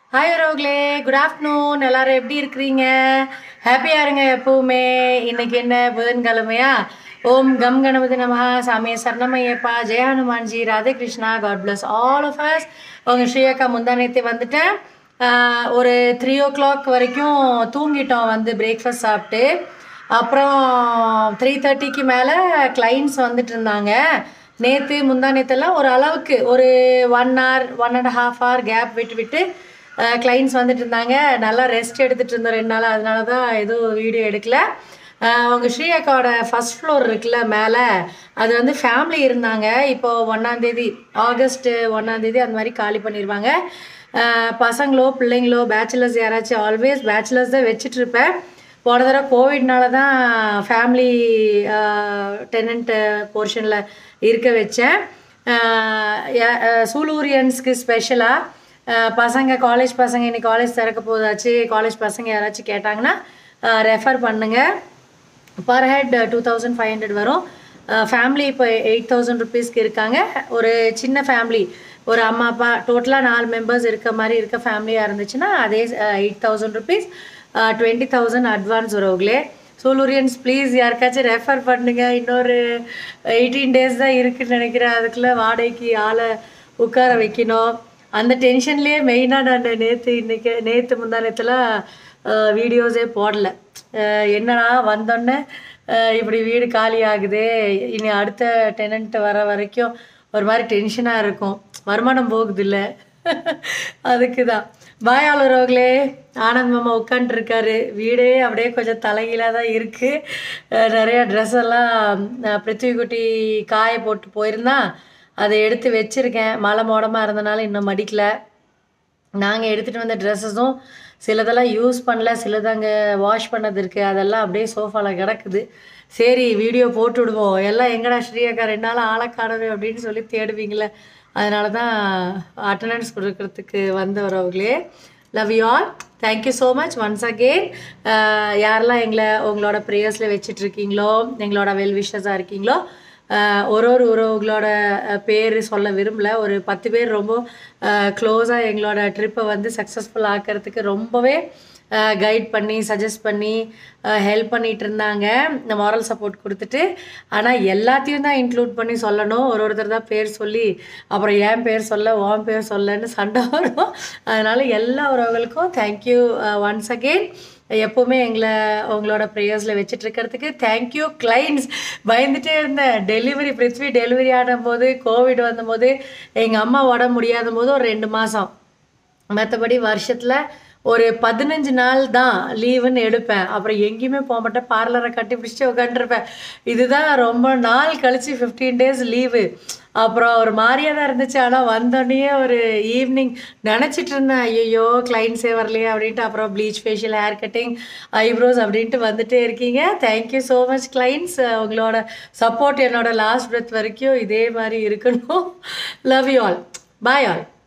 hi உறவுகளே good afternoon எல்லாரும் எப்படி இருக்கிறீங்க ஹாப்பியாக இருங்க எப்பவுமே இன்னைக்கு என்ன புதன்கிழமையா ஓம் கம் கணபதி நமஹா சாமிய சரணமையப்பா ஜெய Hanuman ji Radhe Krishna god bless all of us உங்கள் ஸ்ரீயக்கா முந்தானேத்தி வந்துட்டேன் ஆஹ் ஒரு த்ரீ ஓ கிளாக் வரைக்கும் தூங்கிட்டோம் வந்து பிரேக்ஃபாஸ்ட் சாப்பிட்டு அப்புறம் த்ரீ தேர்ட்டிக்கு மேலே கிளைண்ட்ஸ் வந்துட்டு இருந்தாங்க நேற்று முந்தா நேற்றுலாம் ஒரு அளவுக்கு ஒரு one hour one and half hour gap விட்டு விட்டு கிளைண்ட்ஸ் வந்துட்டு இருந்தாங்க நல்லா ரெஸ்ட் எடுத்துகிட்டு இருந்தோம் ரெண்டு நாள் அதனால தான் எதுவும் வீடியோ எடுக்கல உங்கள் ஸ்ரீ அக்காவோட ஃபஸ்ட் ஃப்ளோர் இருக்குல்ல மேலே அது வந்து ஃபேமிலி இருந்தாங்க இப்போ ஒன்றாந்தேதி ஆகஸ்ட் ஒன்றாந்தேதி அந்த மாதிரி காலி பண்ணிடுவாங்க அஹ் பசங்களோ பிள்ளைங்களோ பேச்சுலர்ஸ் யாராச்சும் ஆல்வேஸ் பேச்சுலர்ஸ் தான் வச்சுட்டு இருப்பேன் போன தடவை கோவிட்னால தான் ஃபேமிலி டெனண்ட் போர்ஷனில் இருக்க வச்சேன் அஹ் ய- அஹ் சூலூரியன்ஸ்க்கு ஸ்பெஷலாக பசங்க காலேஜ் பசங்க இன்னைக்கு காலேஜ் திறக்க போதாச்சு காலேஜ் பசங்க யாராச்சும் கேட்டாங்கன்னா ரெஃபர் பண்ணுங்கள் per head two thousand five hundred வரும் ஃபேமிலி இப்போ எயிட் தௌசண்ட் ருபீஸ்க்கு இருக்காங்க ஒரு சின்ன ஃபேமிலி ஒரு அம்மா அப்பா டோட்டலாக நாலு மெம்பர்ஸ் இருக்க மாதிரி இருக்க ஃபேமிலியாக இருந்துச்சுன்னா அதே eight thousand rupees twenty thousand advance வருவங்களே சூலூரியன்ஸ் ப்ளீஸ் யாருக்காச்சும் ரெஃபர் பண்ணுங்க இன்னொரு எயிட்டீன் டேஸ் தான் இருக்குன்னு நினைக்கிறேன் அதுக்குள்ளே வாடகைக்கு ஆளை உட்கார வைக்கணும் அந்த டென்ஷன்லேயே மெயினாக நான் நேற்று இன்னைக்கு நேற்று முந்தா நேற்றுலாம் வீடியோஸே போடல அஹ் என்னடா வந்தோடனே அஹ் இப்படி வீடு காலி ஆகுதே இனி அடுத்த டெனண்ட் வர வரைக்கும் ஒரு மாதிரி டென்ஷனாக இருக்கும் வருமானம் போகுது இல்லை அதுக்கு தான் பாய் ஆளுறவங்களே ஆனந்த் மாமா உட்காந்துருக்காரு வீடே அப்படியே கொஞ்சம் தலைகீழாக தான் இருக்குது நிறைய ட்ரெஸ் எல்லாம் அஹ் பிருத்திவி குட்டி காய போட்டு போயிருந்தான் அதை எடுத்து வச்சுருக்கேன் மழை மோடமாக இருந்தனால இன்னும் மடிக்கல நாங்கள் எடுத்துகிட்டு வந்த ட்ரெஸ்ஸஸும் சிலதெல்லாம் யூஸ் பண்ணல சிலது அங்கே வாஷ் பண்ணது இருக்குது அதெல்லாம் அப்படியே சோஃபாவில் கிடக்குது சரி வீடியோ போட்டு விடுவோம் எல்லாம் எங்கடா ஸ்ரீயக்கா ரெண்டு நாள் ஆளை காணவே அப்படின்னு சொல்லி தேடுவீங்களே அதனால தான் அட்டண்டன்ஸ் கொடுக்கறதுக்கு வந்தவரவங்களே love you all thank you so much once again யாரெல்லாம் எங்களை உங்களோட ப்ரேயர்ஸில் வச்சிட்ருக்கீங்களோ எங்களோட வெல் விஷஸாக இருக்கீங்களோ ஆஹ் ஒரு ஒரு உறவுகளோட பேர் சொல்ல விரும்பல ஒரு பத்து பேர் ரொம்ப க்ளோஸாக எங்களோட ட்ரிப்பை வந்து சக்ஸஸ்ஃபுல் ஆக்கிறதுக்கு ரொம்பவே கைட் பண்ணி சஜஸ்ட் பண்ணி ஹெல்ப் பண்ணிட்டு இருந்தாங்க இந்த மாரல் சப்போர்ட் கொடுத்துட்டு ஆனால் எல்லாத்தையும் தான் இன்க்ளூட் பண்ணி சொல்லணும் ஒரு ஒருத்தர் தான் பேர் சொல்லி அப்புறம் என் பேர் சொல்ல உன் பேர் சொல்லன்னு சண்டை வரும் அதனால எல்லா உறவுகளுக்கும் தேங்க்யூ ஒன்ஸ் அகெயின் எப்போவுமே எங்களை உங்களோட ப்ரேயர்ஸில் வச்சுட்டு இருக்கிறதுக்கு தேங்க்யூ கிளைண்ட்ஸ் பயந்துட்டே இருந்தேன் டெலிவரி பிருத்வி டெலிவரி ஆடும்போது கோவிட் வந்தபோது எங்கள் அம்மா உடம்பு முடியாத போது ஒரு ரெண்டு மாதம் மற்றபடி வருஷத்தில் ஒரு பதினஞ்சு நாள் தான் லீவுன்னு எடுப்பேன் அப்புறம் எங்கேயுமே போக மாட்டேன் பார்லரை கட்டி பிடிச்சி உட்காந்துருப்பேன் இதுதான் ரொம்ப நாள் கழிச்சு ஃபிஃப்டீன் டேஸ் லீவு அப்புறம் ஒரு மாதிரியாக தான் இருந்துச்சு ஆனால் வந்தோடனே ஒரு ஈவினிங் நினச்சிட்டு இருந்தேன் ஐயோ கிளைண்ட்ஸே வரலையே அப்படின்ட்டு அப்புறம் bleach facial hair cutting eyebrows அப்படின்ட்டு வந்துட்டே இருக்கீங்க தேங்க்யூ ஸோ மச் கிளைண்ட்ஸ் உங்களோட சப்போர்ட் என்னோட லாஸ்ட் பிரெத் வரைக்கும் இதே மாதிரி இருக்கணும் love you all bye all